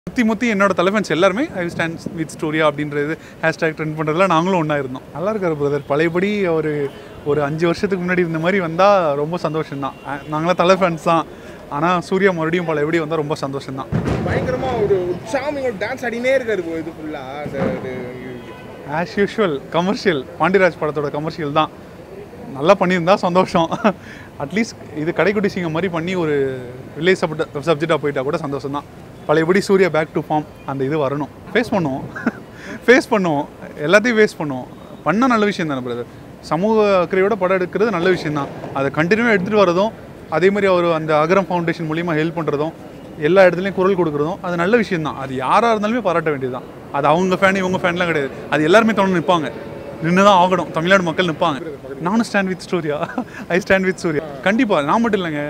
முத்தி முத்தி என்னோட தலைவன்ஸ் எல்லாருமே ஐ ஸ்டாண்ட் வித் ஸ்டோரியா அப்படின்றது ஹேஷ்டேக் ட்ரெண்ட் பண்ணுறதுல நாங்களும் ஒன்றா இருந்தோம் நல்லா இருக்காரு பிரதர் பழையபடி ஒரு ஒரு அஞ்சு வருஷத்துக்கு முன்னாடி இருந்த மாதிரி வந்தால் ரொம்ப சந்தோஷம்தான் அஹ் நாங்களாம் தலை ஃபேன்ஸ் தான் ஆனால் சூர்யா மறுபடியும் பழையபடி வந்தால் ரொம்ப சந்தோஷம்தான் பயங்கரமா ஒரு உற்சாகம் ஒரு டான்ஸ் ஆடினே இருக்காரு bro இது ஃபுல்லா அந்த இது ஆஸ் யூஷுவல் கமர்ஷியல் பாண்டியராஜ் படத்தோட கமர்ஷியல் தான் நல்லா பண்ணியிருந்தா சந்தோஷம் அட்லீஸ்ட் இது கடைக்குட்டி சிங்கம் மாதிரி பண்ணி ஒரு வில்லேஜ் சப்ஜெக்ட் சப்ஜெக்டாக போயிட்டா கூட சந்தோஷம் தான் பழையபடி சூர்யா பேக் டு ஃபார்ம் அந்த இது வரணும் ஃபேஸ் பண்ணுவோம் ஃபேஸ் பண்ணுவோம் எல்லாத்தையும் ஃபேஸ் பண்ணுவோம் பண்ண நல்ல விஷயம் தானே பிரதர் சமூக அக்கறையோட படம் எடுக்கிறது நல்ல விஷயம் தான் அதை கண்டினியூவாக எடுத்துகிட்டு வரதும் அதே மாதிரி அவர் அந்த அகரம் ஃபவுண்டேஷன் மூலியமாக ஹெல்ப் பண்ணுறதும் எல்லா இடத்துலையும் குரல் கொடுக்குறதும் அது நல்ல விஷயம் தான் அது யாராக இருந்தாலுமே பாராட்ட வேண்டியதுதான் அது அவங்க ஃபேன் இவங்க ஃபேன்லாம் கிடையாது அது எல்லாருமே தொடர்ந்து நிற்பாங்க நின்று தான் ஆகணும் தமிழ்நாடு மக்கள் நிற்பாங்க நானும் stand with Surya I stand with Surya கண்டிப்பாக நான் மட்டும் இல்லைங்க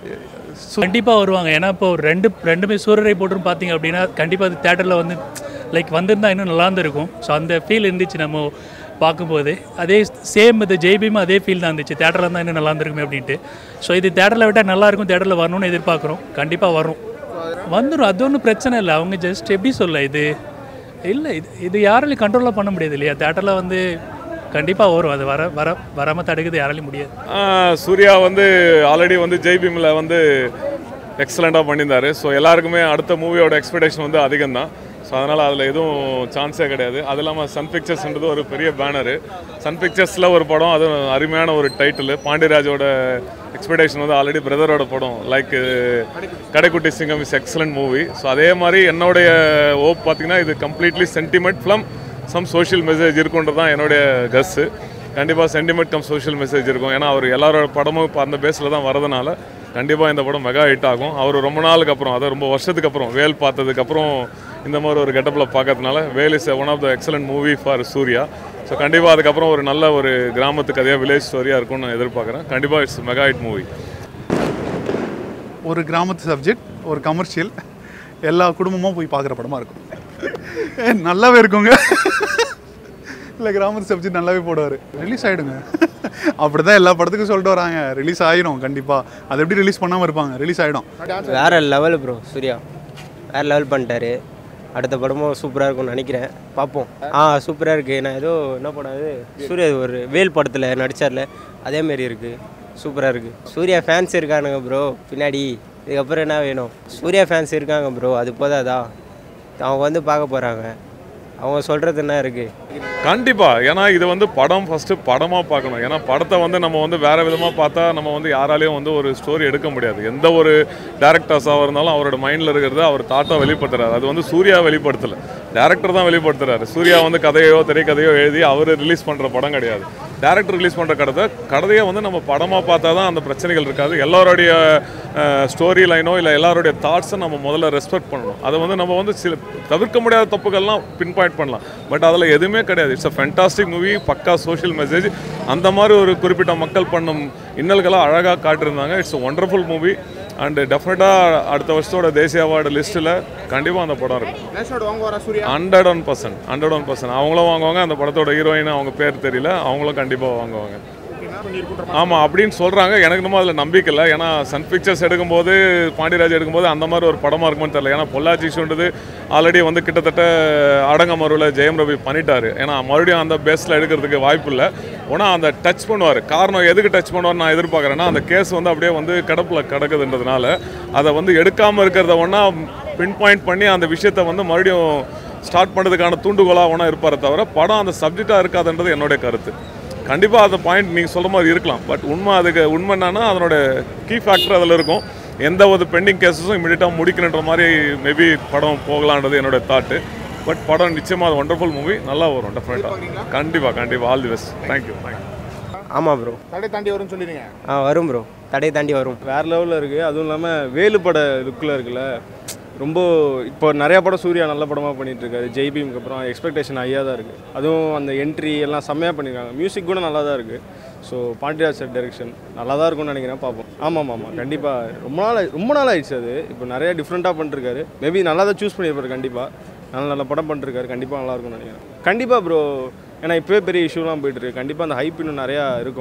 கண்டிப்பாக வருவாங்க ஏன்னா இப்போ ஒரு ரெண்டு ரெண்டுமே சூரரை போட்டுன்னு பார்த்தீங்க அப்படின்னா கண்டிப்பாக அது தேட்டரில் வந்து லைக் வந்திருந்தா இன்னும் நல்லா இருந்திருக்கும் ஸோ அந்த ஃபீல் இருந்துச்சு நம்ம பார்க்கும்போது அதே சேம் இது ஜெய்பீம் அதே ஃபீல் தான் இருந்துச்சு தேட்டரில் இருந்தால் இன்னும் நல்லா இருந்திருக்குமே அப்படின்ட்டு ஸோ இது தேட்டரில் விட்டால் நல்லா இருக்கும் தேட்டரில் வரணும்னு எதிர்பார்க்குறோம் கண்டிப்பாக வரும் வந்துடும் அது ஒன்றும் பிரச்சனை இல்லை அவங்க ஜஸ்ட் எப்படி சொல்ல இது இல்லை இது இது யாராலையும் கண்ட்ரோலாக பண்ண முடியாது இல்லையா தேட்டரில் வந்து கண்டிப்பாக வரும் அது வர வர வராமல் தடுக்கிறது யாராலையும் முடியாது ஆஹ் சூர்யா வந்து ஆல்ரெடி வந்து ஜெய்பீமில் வந்து எக்ஸலண்ட்டாக பண்ணியிருந்தாரு ஸோ எல்லாருக்குமே அடுத்த மூவியோட எக்ஸ்பெக்டேஷன் வந்து அதிகம் தான் ஸோ அதனால் அதில் எதுவும் சான்ஸே கிடையாது அது இல்லாமல் சன் பிக்சர்ஸ்ன்றது ஒரு பெரிய பேனரு சன் பிக்சர்ஸில் ஒரு படம் அது அருமையான ஒரு டைட்டில் பாண்டியராஜோட எக்ஸ்பெக்டேஷன் வந்து ஆல்ரெடி பிரதரோட படம் லைக் கடைக்குட்டி சிங்கம் இஸ் எக்ஸலண்ட் மூவி ஸோ அதே மாதிரி என்னுடைய ஓப் பார்த்தீங்கன்னா இது completely sentiment film some social message இருக்குன்றது தான் என்னுடைய கஸ்ஸு கண்டிப்பாக சென்டிமெண்ட் கம் சோஷியல் மெசேஜ் இருக்கும் ஏன்னா அவர் எல்லாரோட படமும் இப்போ அந்த பேஸில் தான் வரதுனால கண்டிப்பாக இந்த படம் மெகா ஹிட் ஆகும் அவர் ரொம்ப நாளுக்கு அப்புறம் அதாவது ரொம்ப வருஷத்துக்கு அப்புறம் வேல் பார்த்ததுக்கப்புறம் இந்த மாதிரி ஒரு கெட்டப்பில் பார்க்கறதுனால Vel is one of the excellent movie for Surya so கண்டிப்பாக அதுக்கப்புறம் ஒரு நல்ல ஒரு கிராமத்து கதையாக வில்லேஜ் ஸ்டோரியாக இருக்கும்னு நான் எதிர்பார்க்குறேன் கண்டிப்பாக இட்ஸ் மெகா ஹிட் மூவி ஒரு கிராமத்து சப்ஜெக்ட் ஒரு கமர்ஷியல் எல்லா குடும்பமும் போய் பார்க்குற படமாக இருக்கும் ஏ, நல்லாவே இருக்குங்க இல்லை கிராமத்து சப்ஜெக்ட் நல்லாவே போடுவார் ரிலீஸ் ஆகிடுங்க அப்படி தான் எல்லா படத்துக்கும் சொல்லிட்டு வராங்க ரிலீஸ் ஆயிடும் கண்டிப்பாக அது எப்படி ரிலீஸ் பண்ணாமல் இருப்பாங்க ரிலீஸ் ஆகிடும் வேற லெவல் ப்ரோ சூர்யா வேற லெவல் பண்ணிட்டாரு அடுத்த படமும் சூப்பராக இருக்கும்னு நினைக்கிறேன் பார்ப்போம் ஆ சூப்பராக இருக்குது நான் ஏதோ என்ன படம் அது சூர்யா ஒரு வேல் படத்தில் நடிச்சார்ல அதேமாரி இருக்குது சூப்பராக இருக்குது சூர்யா ஃபேன்ஸ் இருக்கானுங்க ப்ரோ பின்னாடி இதுக்கப்புறம் என்ன வேணும் சூர்யா ஃபேன்ஸ் இருக்காங்க ப்ரோ அது போதாதா அவங்க வந்து பார்க்க போகிறாங்க அவங்க சொல்கிறது என்ன இருக்குது கண்டிப்பாக ஏன்னா இது வந்து படம் ஃபஸ்ட்டு படமாக பார்க்கணும் ஏன்னா படத்தை வந்து நம்ம வந்து வேறு விதமாக பார்த்தா நம்ம வந்து யாராலையும் வந்து ஒரு ஸ்டோரி எடுக்க முடியாது எந்த ஒரு டேரக்டர்ஸாக இருந்தாலும் அவரோட மைண்டில் இருக்கிறத அவர் தாட்டாக வெளிப்படுத்துறாரு அது வந்து சூர்யா வெளிப்படுத்தலை டேரக்டர் தான் வெளிப்படுத்துறாரு சூர்யா வந்து கதையோ திரைக்கதையோ எழுதி அவர் ரிலீஸ் பண்ணுற படம் கிடையாது டேரக்டர் ரிலீஸ் பண்ணுற கதை கதையை வந்து நம்ம படமாக பார்த்தா தான் அந்த பிரச்சனைகள் இருக்காது எல்லாருடைய ஸ்டோரி லைனோ இல்லை எல்லாருடைய தாட்ஸை நம்ம முதல்ல ரெஸ்பெக்ட் பண்ணணும் அதை வந்து நம்ம வந்து சில தவிர்க்க முடியாத தப்புகள்லாம் பின் பாயிண்ட் பண்ணலாம் பட் அதில் எதுவுமே கிடையாது இட்ஸ் அ ஃபென்டாஸ்டிக் மூவி பக்கா சோஷியல் மெசேஜ் அந்த மாதிரி ஒரு குறிப்பிட்ட மக்கள் பண்ணும் இன்னல்களை அழகாக காட்டியிருந்தாங்க இட்ஸ் ஒண்டர்ஃபுல் மூவி அண்ட் டெஃபினட்டாக அடுத்த வருஷத்தோட தேசிய அவார்டு லிஸ்ட்டில் கண்டிப்பாக அந்த படம் இருக்கும் நேஷனோட வாங்க வரா Surya hundred one percent hundred one percent அவங்களும் வாங்குவாங்க அந்த படத்தோட ஹீரோயின் அவங்க பேர் தெரியல அவங்களும் கண்டிப்பாக வாங்குவாங்க ஆமாம் அப்படின்னு சொல்கிறாங்க எனக்கு இன்னமும் அதில் நம்பிக்கை இல்லை ஏன்னா சன் பிக்சர்ஸ் எடுக்கும்போது பாண்டியராஜ் எடுக்கும்போது அந்த மாதிரி ஒரு படமாக இருக்கும்னு தெரியல ஏன்னா பொள்ளாச்சி இஷ்யூன்றது ஆல்ரெடி வந்து கிட்டத்தட்ட அடங்கமருவில் ஜெயம் ரவி பண்ணிட்டாரு ஏன்னா மறுபடியும் அந்த பேஸில் எடுக்கிறதுக்கு வாய்ப்பு இல்லை ஆனால் அந்த டச் பண்ணுவார் காரணம் எதுக்கு டச் பண்ணுவார் நான் எதிர்பார்க்குறேன்னா அந்த கேஸ் வந்து அப்படியே வந்து கிடப்பில் கிடக்குதுன்றதுனால அதை வந்து எடுக்காமல் இருக்கிறத ஒன்றா பின் பாயிண்ட் பண்ணி அந்த விஷயத்தை வந்து மறுபடியும் ஸ்டார்ட் பண்ணுறதுக்கான தூண்டுகோலாக ஒன்றா இருப்பாரே தவிர படம் அந்த சப்ஜெக்டாக இருக்காதுன்றது என்னுடைய கருத்து கண்டிப்பாக அந்த பாயிண்ட் நீங்கள் சொல்ல மாதிரி இருக்கலாம் பட் உண்மை அதுக்கு உண்மை என்னன்னா அதனோட கீ ஃபேக்டர் அதில் இருக்கும் எந்த ஒரு பெண்டிங் கேஸஸும் இமீடியட்டாக முடிக்கணுன்ற மாதிரி மேபி படம் போகலான்றது என்னோட தாட்டு பட் படம் நிச்சயமாக அது ஒண்டர்ஃபுல் மூவி நல்லா வரும் டெஃபினட்டாக கண்டிப்பாக கண்டிப்பாக all the best thank you thank you ஆமாம் ப்ரோ தடை தாண்டி வரும்னு சொல்லிடுங்க ஆ வரும் ப்ரோ தடையை தாண்டி வரும் வேறு லெவலில் இருக்குது அதுவும் இல்லாமல் வேலு பட லுக்கில் இருக்குல்ல ரொம்ப இப்போ நிறையா படம் சூர்யா நல்ல படமாக பண்ணிட்டு இருக்காரு ஜெய்பீம்க்கு அப்புறம் எக்ஸ்பெக்டேஷன் ஹையாக தான் இருக்குது அதுவும் அந்த என்ட்ரி எல்லாம் செம்மையாக பண்ணியிருக்காங்க மியூசிக் கூட நல்லா தான் இருக்குது ஸோ பாண்டியராஜ் சார் டைரக்ஷன் நல்லா தான் இருக்கும்னு நினைக்கிறேன் பார்ப்போம் ஆமாம் ஆமாம் கண்டிப்பாக ரொம்ப நாள் ஆயி- ரொம்ப நாள் ஆயிடுச்சு அது இப்போ நிறைய டிஃப்ரெண்ட்டாக பண்ணிருக்காரு மேபி நல்லா தான் சூஸ் பண்ணியிருப்பாரு கண்டிப்பாக நல்ல நல்ல படம் பண்ணிருக்காரு கண்டிப்பாக நல்லா இருக்கும்னு நினைக்கிறேன் கண்டிப்பாக ப்ரோ ஏன்னா இப்போவே பெரிய இஷ்யூலாம் போயிட்டு இருக்கு கண்டிப்பாக அந்த ஹைப் இன்னும் நிறையா இருக்கும்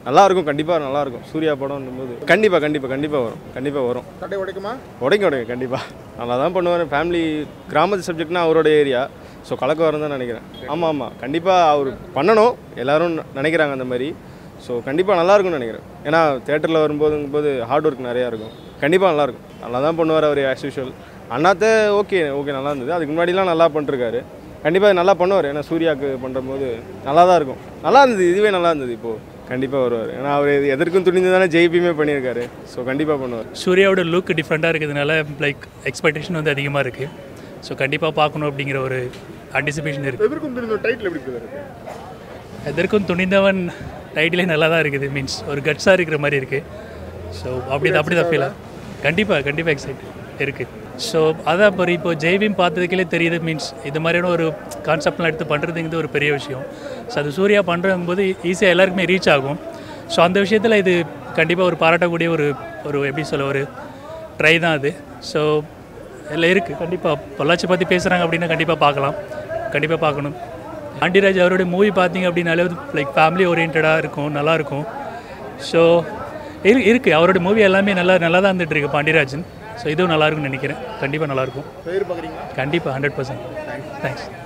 நல்லா இருக்கும் கண்டிப்பாக நல்லா இருக்கும் சூர்யா படம்னும் போது கண்டிப்பாக கண்டிப்பாக கண்டிப்பாக வரும் கண்டிப்பாக வரும் தட்டை உடைக்குமா உடைக்க உடைக்க கண்டிப்பாக நல்லா தான் பண்ணுவார் ஃபேமிலி கிராமத்து சப்ஜெக்ட்னா அவரோட ஏரியா ஸோ கலக்க வரும் தான் நினைக்கிறேன் ஆமாம் ஆமாம் கண்டிப்பாக அவர் பண்ணணும் எல்லாரும் ந- நினைக்கிறாங்க அந்த மாதிரி ஸோ கண்டிப்பாக நல்லா இருக்கும்னு நினைக்கிறேன் ஏன்னா தேட்டரில் வரும்போதுங்கும் போது ஹார்ட் ஒர்க் நிறையா இருக்கும் கண்டிப்பாக நல்லாயிருக்கும் நல்லா தான் பண்ணுவார் அவர் as usual Annaatthe okay okay நல்லா இருந்தது அதுக்கு முன்னாடிலாம் நல்லா பண்ணிருக்காரு கண்டிப்பாக நல்லா பண்ணுவார் ஏன்னா சூர்யாவுக்கு பண்ணும்போது நல்லா தான் இருக்கும் நல்லா இருந்தது இதுவே நல்லா இருந்தது இப்போது கண்டிப்பாக வருவார் ஏன்னா அவர் எதற்கும் துணிந்து தானே ஜெய்பியுமே பண்ணியிருக்காரு ஸோ கண்டிப்பாக பண்ணுவார் சூர்யாவோட லுக் டிஃப்ரெண்ட்டாக இருக்கிறதுனால லைக் எக்ஸ்பெக்டேஷன் வந்து அதிகமாக இருக்குது ஸோ கண்டிப்பாக பார்க்கணும் அப்படிங்கிற ஒரு அன்டிசிபேஷன் இருக்குது எதற்கும் தெரிஞ்ச டைட்டில் எப்படி இருக்குது இருக்கு எதற்கும் துணிந்தவன் டைட்டிலே நல்லா தான் இருக்குது மீன்ஸ் ஒரு கட்ஸாக இருக்கிற மாதிரி இருக்குது ஸோ அப்படி தான் அப்படி தான் ஃபீல் கண்டிப்பாக கண்டிப்பாக எக்ஸைட் இருக்குது ஸோ அதான் இப்போ இப்போ ஜெய்பீம் பார்த்ததுக்கே தெரியுது மீன்ஸ் இது மாதிரியான ஒரு கான்செப்ட்லாம் எடுத்து பண்ணுறதுங்கிறது ஒரு பெரிய விஷயம் ஸோ அது சூர்யா பண்ணுறம்போது ஈஸியாக எல்லாருக்குமே ரீச் ஆகும் ஸோ அந்த விஷயத்தில் இது கண்டிப்பாக ஒரு பாராட்டக்கூடிய ஒரு ஒரு எப்படி சொல்ல ஒரு ட்ரை தான் அது ஸோ எல்லாம் இருக்குது கண்டிப்பாக பொள்ளாச்சி பற்றி பேசுகிறாங்க அப்படின்னா கண்டிப்பாக பார்க்கலாம் கண்டிப்பாக பார்க்கணும் ஆண்டிராஜ் அவருடைய மூவி பார்த்தீங்க அப்படின்னாலே லைக் ஃபேமிலி ஓரியன்டாக இருக்கும் நல்லாயிருக்கும் ஸோ இரு இருக்குது அவரோட மூவி எல்லாமே நல்லா நல்லா தான் இருந்துட்டு இருக்கு பாண்டியராஜன் ஸோ இதுவும் நல்லா இருக்கும்னு நினைக்கிறேன் கண்டிப்பாக நல்லாயிருக்கும் எதிர்பார்க்குறீங்களா கண்டிப்பாக ஹண்ட்ரட் பர்சன்ட் தேங்க்ஸ்